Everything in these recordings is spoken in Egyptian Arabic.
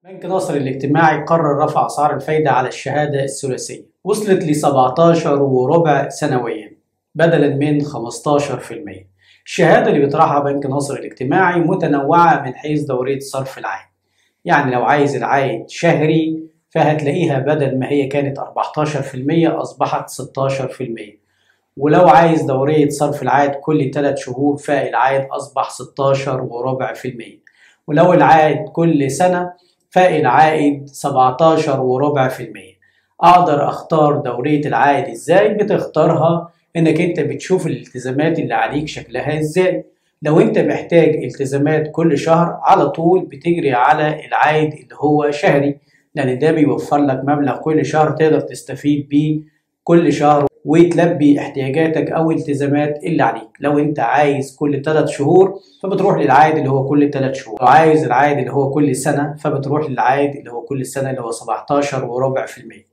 بنك ناصر الاجتماعي قرر رفع أسعار الفايدة على الشهادة الثلاثية وصلت ل 17 وربع سنويا بدلا من 15% الشهادة اللي بيطرحها بنك ناصر الاجتماعي متنوعة من حيث دورية صرف العائد يعني لو عايز العائد شهري فهتلاقيها بدل ما هي كانت 14% أصبحت 16% ولو عايز دورية صرف العائد كل 3 شهور فالعائد أصبح 16 وربع في المية ولو العائد كل سنة فالعائد 17 وربع في المية أقدر أختار دورية العائد إزاي بتختارها إنك أنت بتشوف الالتزامات اللي عليك شكلها إزاي لو أنت محتاج التزامات كل شهر على طول بتجري على العائد اللي هو شهري لأن ده بيوفر لك مبلغ كل شهر تقدر تستفيد بيه كل شهر وتلبي احتياجاتك او التزامات اللي عليك لو انت عايز كل 3 شهور فبتروح للعائد اللي هو كل 3 شهور لو عايز العائد اللي هو كل سنة فبتروح للعائد اللي هو كل سنة اللي هو 17 وربع في المية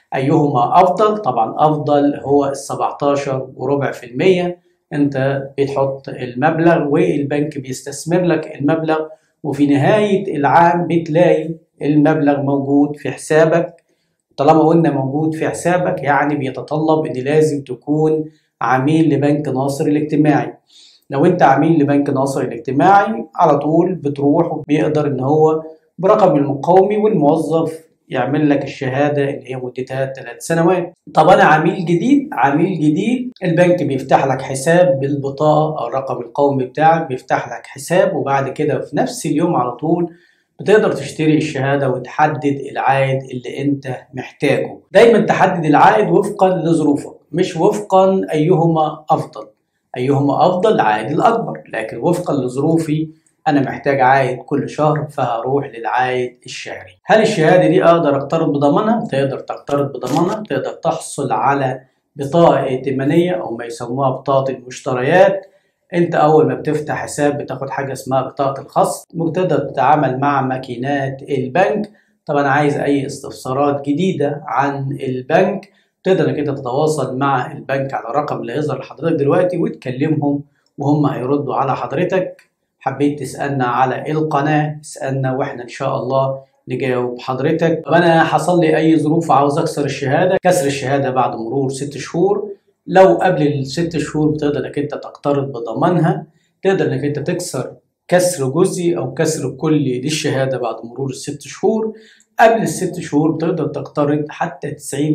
ايهما افضل طبعا افضل هو ال 17 وربع في المية انت بتحط المبلغ والبنك بيستثمر لك المبلغ وفي نهاية العام بتلاقي المبلغ موجود في حسابك طالما قلنا موجود في حسابك يعني بيتطلب ان لازم تكون عميل لبنك ناصر الاجتماعي لو انت عميل لبنك ناصر الاجتماعي على طول بتروح وبيقدر ان هو برقم المقومي والموظف يعمل لك الشهادة اللي هي مدتها ثلاث سنوات طب أنا عميل جديد عميل جديد البنك بيفتح لك حساب بالبطاقة أو الرقم القومي بتاعك بيفتح لك حساب وبعد كده في نفس اليوم على طول بتقدر تشتري الشهادة وتحدد العائد اللي انت محتاجه دايما تحدد العائد وفقا لظروفك مش وفقا ايهما افضل ايهما افضل العائد الاكبر لكن وفقا لظروفي انا محتاج عائد كل شهر فهروح للعائد الشهري هل الشهادة دي اقدر اقترض بضمانها تقدر تقترض بضمانها تقدر تحصل على بطاقة ائتمانية او ما يسموها بطاقة المشتريات انت اول ما بتفتح حساب بتاخد حاجه اسمها بطاقه الخصم تقدر تتعامل مع ماكينات البنك طبعا عايز اي استفسارات جديده عن البنك تقدر انك انت تتواصل مع البنك على الرقم اللي هيظهر لحضرتك دلوقتي وتكلمهم وهم هيردوا على حضرتك حبيت تسالنا على القناه اسالنا واحنا ان شاء الله نجاوب حضرتك طب انا حصل لي اي ظروف عاوز اكسر الشهاده كسر الشهاده بعد مرور ست شهور لو قبل الست شهور بتقدر انك انت تقترض بضمانها تقدر انك انت تكسر كسر جزئي او كسر كلي للشهاده بعد مرور الست شهور قبل الست شهور بتقدر تقترض حتى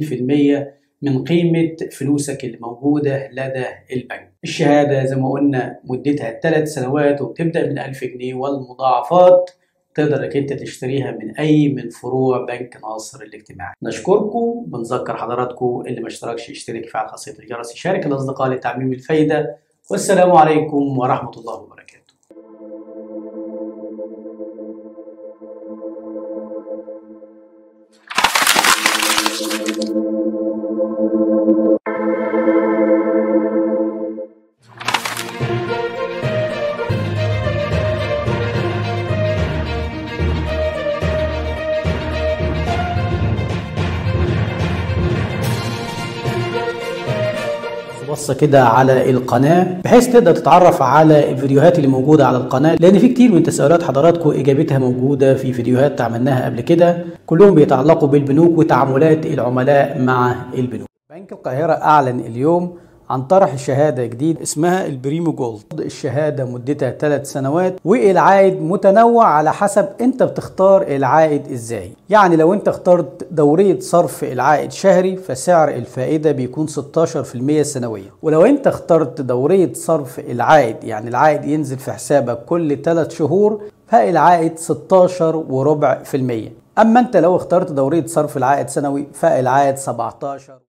90% من قيمة فلوسك اللي موجودة لدى البنك الشهادة زي ما قلنا مدتها ثلاث سنوات وبتبدأ من 1000 جنيه والمضاعفات تقدر انك انت تشتريها من اي من فروع بنك ناصر الاجتماعي نشكركم بنذكر حضراتكم اللي ما اشتركش يشترك فعل خاصيه الجرس يشارك الاصدقاء لتعميم الفايده والسلام عليكم ورحمه الله وبركاته بصة كده على القناة بحيث تقدر تتعرف على الفيديوهات اللي موجودة على القناة لأن في كتير من تساؤلات حضراتكم إجابتها موجودة في فيديوهات عملناها قبل كده كلهم بيتعلقوا بالبنوك وتعاملات العملاء مع البنوك بنك القاهرة أعلن اليوم عن طرح شهادة جديد اسمها البريمو جولد الشهادة مدتها ثلاث سنوات والعائد متنوع على حسب انت بتختار العائد ازاي يعني لو انت اخترت دورية صرف العائد شهري فسعر الفائدة بيكون 16% سنويا ولو انت اخترت دورية صرف العائد يعني العائد ينزل في حسابك كل 3 شهور فالعائد 16 وربع في المية اما انت لو اخترت دورية صرف العائد سنوي فالعائد 17